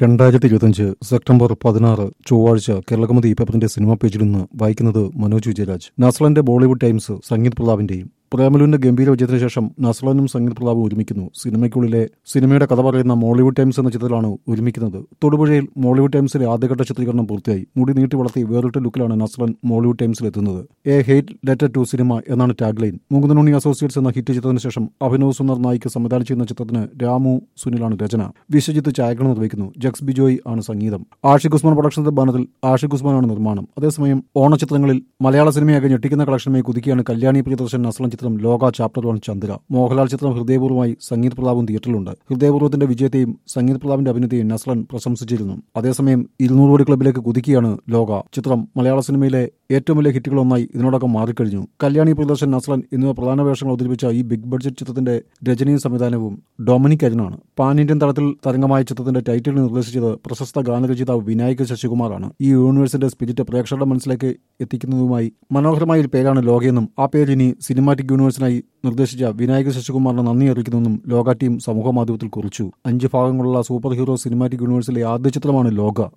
രണ്ടായിരത്തി ഇരുപത്തിയഞ്ച് സെപ്റ്റംബർ പതിനാറ് ചൊവ്വാഴ്ച കേരളകമതി പേപ്പറിന്റെ സിനിമാ പേജിൽ നിന്ന് വായിക്കുന്നത് മനോജ് വിജയരാജ് നസ്ലന്റെ ബോളിവുഡ് ടൈംസ് സംഗീത് പ്രതാപിന്റെയും പ്രേമലുവിന്റെ ഗംഭീര വിജയത്തിന് ശേഷം നസ്ലനും സംഗീത് പ്രതാപും ഒരുമിക്കുന്നു സിനിമയ്ക്കുള്ളിലെ സിനിമയുടെ കഥ പറയുന്ന മോളിവുഡ് ടൈംസ് എന്ന ചിത്രത്തിലാണ് ഒരുമിക്കുന്നത് തൊടുപുഴയിൽ മോളിവുഡ് ടൈംസിലെ ആദ്യഘട്ട ചിത്രീകരണം പൂർത്തിയായി മുടി നീട്ടി വളർത്തി വേറിട്ട ലുക്കിലാണ് നസ്ലൻ മോളിവുഡ് ടൈംസിൽ എത്തുന്നത് a hate letter to cinema എന്നാണ് ടാഗ്ലൈൻ മുകുന്ദനുണ്ണി അസോസിയേറ്റ്സ് എന്ന ഹിറ്റ് ചിത്രത്തിന് ശേഷം അഭിനവ് സുന്ദർ നായിക്ക് സംവിധാനം ചെയ്യുന്ന ചിത്രത്തിന് രാമു സുനിലാണ് രചന വിശ്വജിത്ത് ഛായാഗ്രഹണം നിർവഹിക്കുന്നു ജക്സ് ബിജോയ് ആണ് സംഗീതം ആഷിഖ് ഉസ്മാൻ പ്രൊഡക്ഷൻസിന്റെ ബാനറിൽ ആഷിഖ് ഉസ്മാനാണ് നിർമ്മാണം അതേസമയം ഓണച്ചിത്രങ്ങളിൽ മലയാള സിനിമയാകെ ഞെട്ടിക്കുന്ന കളക്ഷനുമായി കുതിക്കുകയാണ് കല്യാണി പ്രിയദർശൻ നസ്ലൻ ചിത്രം ലോക ചാപ്റ്റർ വൺ ചന്ദ്ര മോഹൻലാൽ ചിത്രം ഹൃദയപൂർവ്വമായി സംഗീത് പ്രതാപും തിയേറ്ററിലുണ്ട് ഹൃദയപൂർവ്വത്തിന്റെ വിജയത്തെയും സംഗീത് പ്രതാപിന്റെ അഭിനയത്തെയും നസ്ലൻ പ്രശംസിച്ചിരുന്നു അതേസമയം ഇരുന്നൂറ് കോടി ക്ലബിലേക്ക് കുതിക്കുകയാണ് ലോക ചിത്രം മലയാള സിനിമയിലെ ഏറ്റവും വലിയ ഹിറ്റുകളൊന്നായി ഇതിനോടകം മാറിക്കഴിഞ്ഞു കല്യാണി പ്രിയദർശൻ നസ്ലൻ എന്നിവ പ്രധാന വേഷങ്ങൾ അവതരിപ്പിച്ച ഈ ബിഗ് ബഡ്ജറ്റ് ചിത്രത്തിന്റെ രചനയും സംവിധാനവും ഡൊമിനിക് അരുണാണ് പാൻ ഇന്ത്യൻ തലത്തിൽ തരംഗമായ ചിത്രത്തിന്റെ ടൈറ്റിൽ നിർദ്ദേശിച്ചത് പ്രശസ്ത ഗാനരചയിതാവ് വിനായക് ശശികുമാറാണ് ഈ യൂണിവേഴ്സിന്റെ സ്പിരിറ്റ് പ്രേക്ഷകരുടെ മനസ്സിലേക്ക് എത്തിക്കുന്നതുമായി മനോഹരമായ ഒരു പേരാണ് ലോകയെന്നും ആ പേര് ഇനി സിനിമാറ്റിക് യൂണിവേഴ്സിനായി നിർദ്ദേശിച്ച വിനായക ശശികുമാറിന് നന്ദി അറിയിക്കുന്നെന്നും ലോക ടീം സമൂഹ മാധ്യമത്തിൽ കുറിച്ചു അഞ്ച് ഭാഗങ്ങളുള്ള സൂപ്പർ ഹീറോ സിനിമാറ്റിക് യൂണിവേഴ്സിലെ ആദ്യ ചിത്രമാണ് ലോക